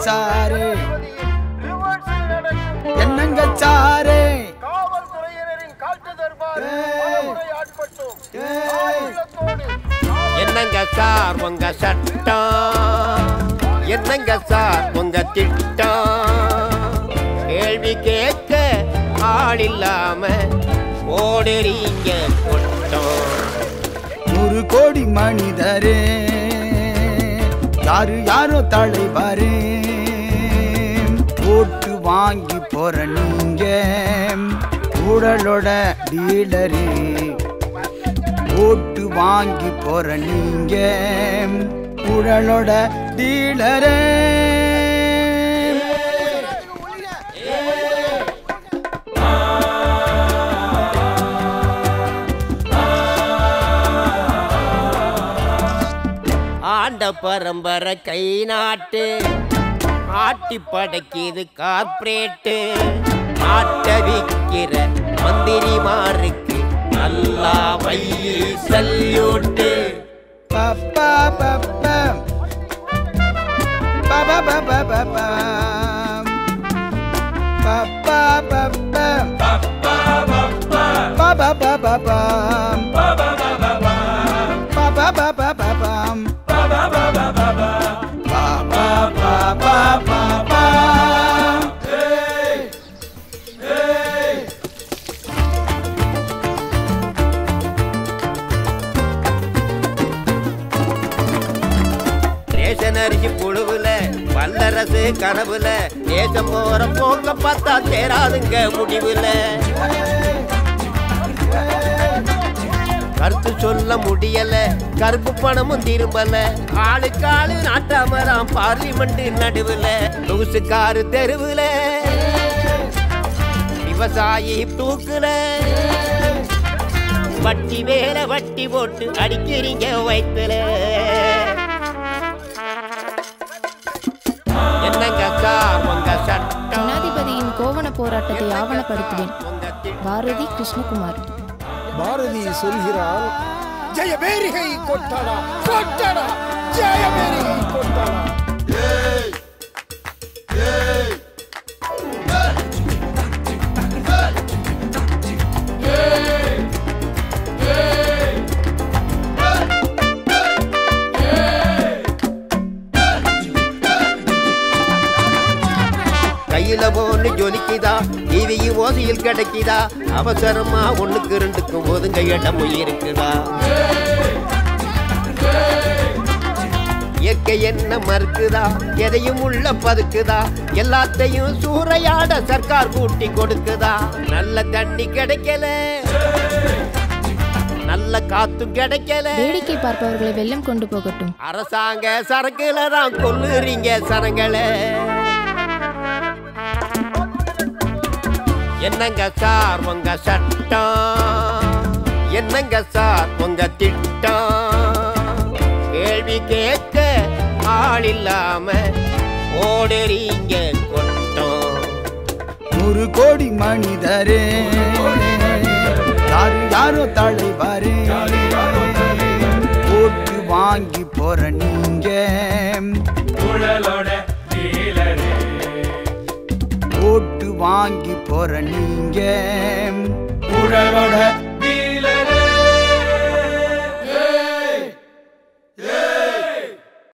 Sir ரிவர்ஸில் நடக்கும் என்னங்க சாரு காவல்துறையினரின் காட்டு தர்பார் ஏய். பலமுறை ஆட்பட்டோம் ஏய். ஆயுதத்தோடு என்னங்க சார் உங்க சட்டம் என்னங்க சார் உங்க திட்டம் கேள்வி கேட்க ஆள் இல்லாம ஓடுறீங்க கொட்டம் ஒரு கோடி மனிதரே யாரு யாரோ தலைவாரு ஓட்டு வாங்கி போற நீங்க உடலோட டீலரு ஓட்டு வாங்கி போற நீங்க உடலோட டீலரே ஆண்ட பரம்பரை கை நாட்டு ஆட்டி படைக்குது கார்ப்பரேட்டு ஆட்ட விக்கிற மந்திரிமாருக்கு நல்லா வையி சல்யூட்டு பப்பா பப்பா பப்பா பப்பா பப்பா பப்பா பப்பா பப்பா பப்பா ரேஷன் அரிசி புழுவுல வல்லரசு கனவுல தேசம் போற போக்க பார்த்தா தேராதுங்க முடிவுல கருத்து சொல்ல முடியல கருப்பு பணமும் திரும்பல ஆளுக்கு ஆளு நாட்டாமலாம் பார்லிமெண்ட் நடுவுல லூசுக்காரு தெருவுல விவசாயி தூக்குல வட்டி மேல வட்டி போட்டு அடிக்கிறீங்க வயிற்றுல என்னங்க சார் உங்க சட்டம் ஜனாதிபதியின் கோவண போராட்டத்தை ஆவணப்படுத்துவேன் உங்க திட்டம் பாரதி கிருஷ்ணகுமார் பாரதி சொல்கிறார் ஜெயபேரிகை கொட்டடா கொட்டடா ஜெயபேரிகை கொட்டடா கையில போன்னு ஜொலிக்குதா டிவியும் ஓசையில் கிடைக்குதா அவசரமா ஒண்ணுக்கு ரெண்டுக்கும் ஒதுங்க இடமும் இருக்குதா இயற்கை என்ன மறுக்குதா எதையும் உள்ள பதுக்குதா எல்லாத்தையும் சூறையாட சர்க்கார் கூட்டி கொடுக்குதா நல்ல தண்ணி கிடைக்கல நல்ல காத்தும் கிடைக்கல வேடிக்கை பார்ப்பவர்களை வெள்ளம் கொண்டு போகட்டும் அரசாங்க சரக்குல தான் கொல்லுறீங்க சனங்களை என்னங்க சார் உங்க சட்டம் என்னங்க சார் உங்க திட்டம் கேள்வி கேட்க ஆள் இல்லாம ஓடுறீங்க கொட்டம் ஒரு கோடி மனிதரே யாரு யாரோ தலைவாரு ஓட்டு வாங்கி போற நீங்க ஓட்டு வாங்கி போற நீங்க உடலோட